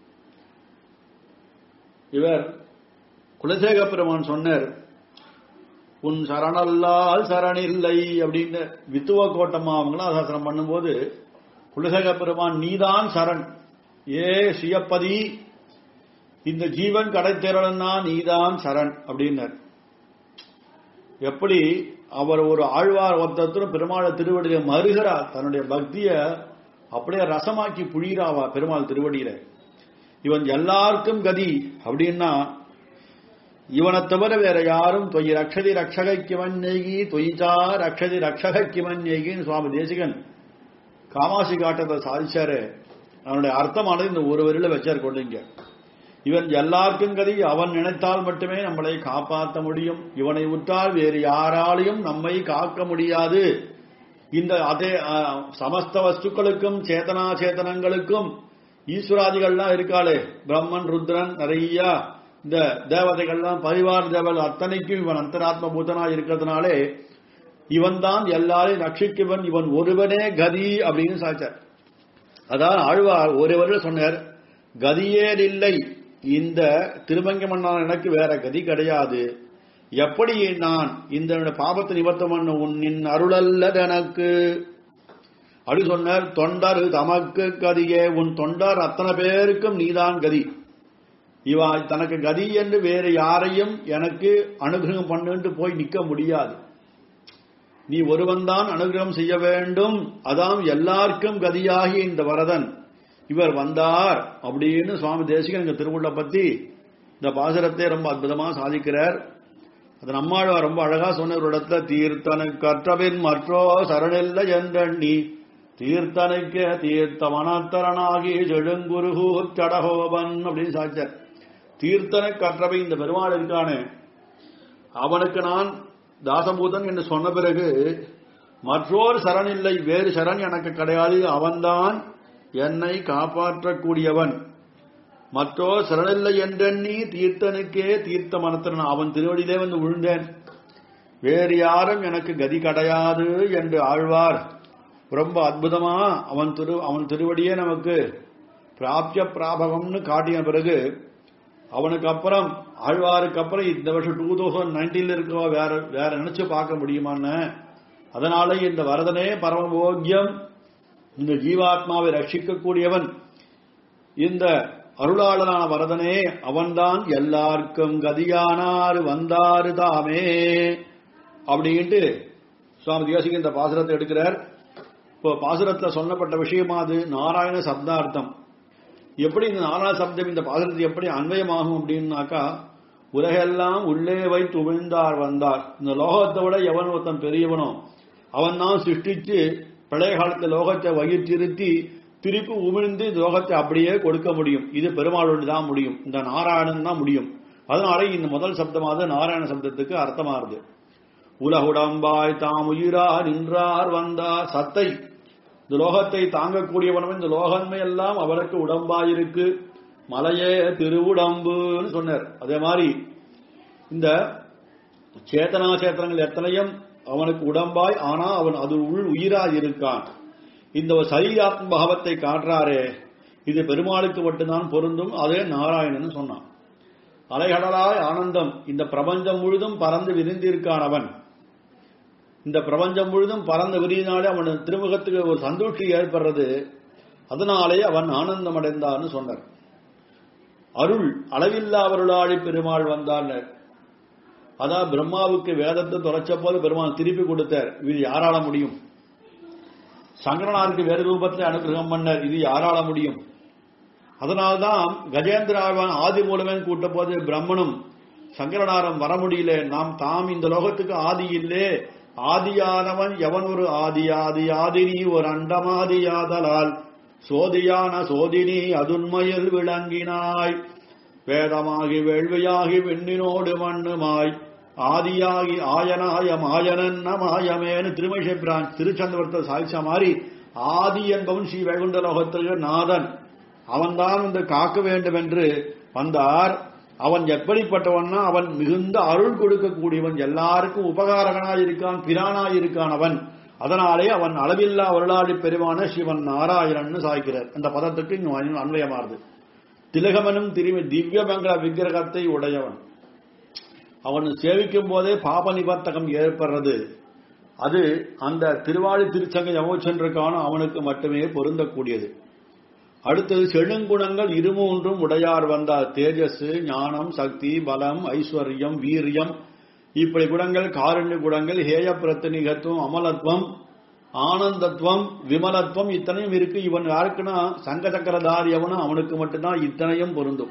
இவர் குலசேக பெருமான் சொன்னார் உன் சரணல்லால் சரணில்லை அப்படின்னு வித்துவ கோட்டம்மா அவங்களாம் சாசனம் பண்ணும்போது குலசேக பெருமான் நீதான் சரண் ஏ சுயப்பதி இந்த ஜீவன் கடை தேரலன்னா நீதான் சரண் அப்படின்னார் எப்படி அவர் ஒரு ஆழ்வார் ஒருத்தரும் பெருமாளை திருவடியில மறுகிறார் தன்னுடைய பக்திய அப்படியே ரசமாக்கி புழிகிறாவா பெருமாள் திருவடியில இவன் எல்லாருக்கும் கதி அப்படின்னா இவனை தவிர வேற யாரும் தொய் ரக்ஷதி ரக்ஷகைக்கிவன் நெய்கி தொய்ச்சா ரக்ஷதி ரக்ஷகைக்கிவன் நெய்கின்னு சுவாமி தேசிகன் காமாசி காட்டத்தை சாதிச்சாரு அவனுடைய அர்த்தமானது இந்த ஒரு வரியில வச்சார் கொள்ளுங்க இவன் எல்லாருக்கும் கதி அவன் நினைத்தால் மட்டுமே நம்மளை காப்பாற்ற முடியும் இவனை விட்டால் வேறு யாராலையும் நம்மை காக்க முடியாது இந்த அதே அஹ், சமஸ்த வஸ்துக்களுக்கும் சேதனா சேதனங்களுக்கும் ஈஸ்வராதிகள்லாம் இருக்காளே பிரம்மன் ருத்ரன் நிறைய இந்த தேவதைகள்லாம் பரிவார தேவர்கள் அத்தனைக்கும் இவன் அந்தராத்ம பூதனா இருக்கிறதுனாலே இவன் தான் எல்லாரையும் ரட்சிக்கவன் இவன் ஒருவனே கதி அப்படின்னு சாச்சார் அதான் ஆழ்வார் ஒருவர் சொன்னார் கதியேல் இல்லை இந்த திருமங்க மன்னான் எனக்கு வேற கதி கிடையாது எப்படி நான் இந்த பாபத்தை நிவர்த்தம் பண்ண உன்னின் அருளல்லது எனக்கு அப்படி சொன்னார் தொண்டர் தமக்கு கதியே உன் தொண்டர் அத்தனை பேருக்கும் நீதான் கதி இவா தனக்கு கதி என்று வேறு யாரையும் எனக்கு அனுகிரகம் பண்ணுன்ட்டு போய் நிக்க முடியாது நீ ஒருவன்தான் அனுகிரகம் செய்ய வேண்டும் அதாம் எல்லாருக்கும் கதியாகி இந்த வரதன் இவர் வந்தார் அப்படின்னு சுவாமி தேசிகன் எங்க திருவுள்ள பத்தி இந்த பாசுரத்தை ரொம்ப அற்புதமா சாதிக்கிறார் அது நம்மாழ்வார் ரொம்ப அழகா சொன்ன ஒரு இடத்துல தீர்த்தனு கற்றபின் மற்றோ சரணில்லை என்றண்ணி தீர்த்தனுக்கு தீர்த்த மனத்தரனாகி செழுங்குருகூர் கடகோபன் அப்படின்னு சாச்சார் தீர்த்தனை கற்றவை இந்த பெருமாள் இருக்கானே அவனுக்கு நான் தாசபூதன் என்று சொன்ன பிறகு மற்றொரு சரண் இல்லை வேறு சரண் எனக்கு கிடையாது அவன்தான் என்னை காப்பாற்றக்கூடியவன் மற்றோ சரணில்லை என்றெண்ணி தீர்த்தனுக்கே தீர்த்த மனத்திறன் அவன் திருவடியிலே வந்து விழுந்தேன் வேறு யாரும் எனக்கு கதி கிடையாது என்று ஆழ்வார் ரொம்ப அற்புதமா அவன் திரு அவன் திருவடியே நமக்கு பிராப்திய பிராபகம்னு காட்டிய பிறகு அவனுக்கு அப்புறம் ஆழ்வாருக்கு அப்புறம் இந்த வருஷம் டூ தௌசண்ட் நைன்டீன்ல இருக்கோ வேற வேற நினைச்சு பார்க்க முடியுமான்னு அதனால இந்த வரதனே பரமபோக்கியம் இந்த ஜீவாத்மாவை ரட்சிக்கக்கூடியவன் இந்த அருளாளனான வரதனே அவன்தான் எல்லாருக்கும் கதியானார் வந்தாரு தாமே அப்படின்ட்டு சுவாமி தேசிக இந்த பாசுரத்தை எடுக்கிறார் இப்போ பாசுரத்துல சொல்லப்பட்ட விஷயமா அது நாராயண சப்தார்த்தம் எப்படி இந்த நாராயண சப்தம் இந்த பாசுரத்தை எப்படி அன்வயமாகும் அப்படின்னாக்கா உலகெல்லாம் உள்ளே வைத்து உமிழ்ந்தார் வந்தார் இந்த லோகத்தை விட எவன் ஒருத்தன் பெரியவனோ அவன் தான் சிருஷ்டிச்சு பழைய காலத்து லோகத்தை வயிற்றிருத்தி திருப்பி உமிழ்ந்து இந்த லோகத்தை அப்படியே கொடுக்க முடியும் இது பெருமாளோடு தான் முடியும் இந்த நாராயணன் தான் முடியும் அதனால இந்த முதல் சப்தமாவது நாராயண சப்தத்துக்கு அர்த்தமாறுது உலகுடம்பாய் தாம் உயிரா நின்றார் வந்தார் சத்தை இந்த லோகத்தை தாங்கக்கூடியவனும் இந்த லோகன்மை எல்லாம் அவருக்கு உடம்பாயிருக்கு மலையே திருவுடம்புன்னு சொன்னார் அதே மாதிரி இந்த சேத்தனா சேத்திரங்கள் எத்தனையும் அவனுக்கு உடம்பாய் ஆனா அவன் அது உள் உயிராய் இருக்கான் இந்த ஒரு சரீராத்ம பாவத்தை காட்டுறாரே இது பெருமாளுக்கு மட்டும்தான் பொருந்தும் அதே நாராயணன் சொன்னான் அலைகடலாய் ஆனந்தம் இந்த பிரபஞ்சம் முழுதும் பறந்து விரிந்திருக்கான் அவன் இந்த பிரபஞ்சம் முழுதும் பறந்து விரியினாலே அவன் திருமுகத்துக்கு ஒரு சந்தோஷி ஏற்படுறது அதனாலே அவன் ஆனந்தம் அடைந்தான்னு சொன்னார் அருள் அளவில்லா அருளாளி பெருமாள் வந்தான் அதான் பிரம்மாவுக்கு வேதத்தை தொலைச்ச போது பெருமாள் திருப்பி கொடுத்தார் இது யாரால முடியும் சங்கரனாருக்கு வேறு ரூபத்தில் அனுகிரகம் பண்ணார் இது யாரால முடியும் அதனால்தான் கஜேந்திர ஆழ்வான் ஆதி மூலமே கூட்ட போது பிரம்மனும் சங்கரனாரம் வர முடியல நாம் தாம் இந்த லோகத்துக்கு ஆதி இல்லே ஆதியானவன் எவன் ஒரு ஆதி ஆதி ஆதினி ஒரு அண்டமாதியாதலால் சோதியான சோதினி அதுண்மையில் விளங்கினாய் வேதமாகி வேள்வியாகி வெண்ணினோடு மண்ணுமாய் ஆதியாகி ஆயனாய மாயனன் மாயமேனு திருமஷபிரான் திருச்சந்திரத்தை சாய்ச்ச மாதிரி ஆதி என்பவன் ஸ்ரீ வைகுண்ட லோகத்திற்கு நாதன் அவன்தான் வந்து காக்க வேண்டும் என்று வந்தார் அவன் எப்படிப்பட்டவன்னா அவன் மிகுந்த அருள் கொடுக்கக்கூடியவன் எல்லாருக்கும் உபகாரகனாய் இருக்கான் பிரானாய் இருக்கான் அவன் அதனாலே அவன் அளவில்லா வருளாடி பெருமான சிவன் நாராயணன் சாய்க்கிறார் அந்த பதத்துக்கு இங்கு அன்வயமாறுது திலகமனும் திரும்பி திவ்யமங்கல விக்கிரகத்தை உடையவன் அவன் சேவிக்கும் போதே பாப நிபர்த்தகம் ஏற்படுறது அது அந்த திருவாளி திருச்சங்க யமோச்சென்றுக்கான அவனுக்கு மட்டுமே பொருந்தக்கூடியது அடுத்தது செழுங்குணங்கள் இருமூன்றும் உடையார் வந்தார் தேஜஸ் ஞானம் சக்தி பலம் ஐஸ்வர்யம் வீரியம் இப்படி குணங்கள் காரண்ய குணங்கள் ஹேய பிரத்தினிகத்துவம் அமலத்துவம் ஆனந்தத்துவம் விமலத்துவம் இத்தனையும் இருக்கு இவன் யாருக்குன்னா சங்க சக்கரதாரி எவனும் அவனுக்கு மட்டும்தான் இத்தனையும் பொருந்தும்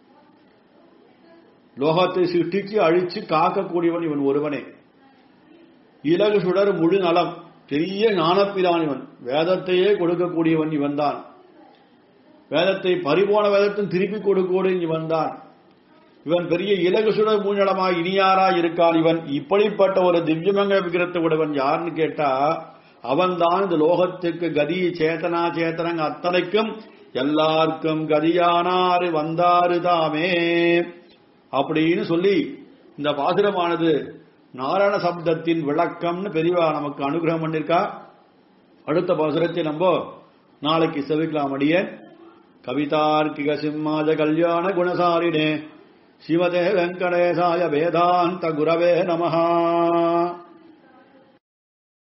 லோகத்தை சிருஷ்டிச்சு அழிச்சு காக்கக்கூடியவன் இவன் ஒருவனே இலகு சுடர் முழு நலம் பெரிய ஞானப்பிரான் இவன் வேதத்தையே கொடுக்கக்கூடியவன் இவன் தான் வேதத்தை பரிபோன வேதத்தின் திருப்பி கொடுக்கக்கூடிய இவன் தான் இவன் பெரிய இலகு சுடர் மூஞ்சலமாய் இனியாராய் இருக்கான் இவன் இப்படிப்பட்ட ஒரு திவ்யமங்க விக்கிரத்தை உடையவன் யாருன்னு கேட்டா அவன் தான் இந்த லோகத்துக்கு கதி சேத்தனா சேத்தனங்க அத்தனைக்கும் எல்லாருக்கும் கதியானாரு வந்தாரு தாமே அப்படின்னு சொல்லி இந்த பாசுரமானது நாராயண சப்தத்தின் விளக்கம்னு பெரியவா நமக்கு அனுகிரகம் பண்ணிருக்கா அடுத்த பாசுரத்தை நம்ம நாளைக்கு செவிக்கலாம் அடியேன் கவிதார்க்கிக சிம்மாஜ கல்யாண குணசாரினே சிவதே வெங்கடேசாய வேதாந்த குரவே நமஹா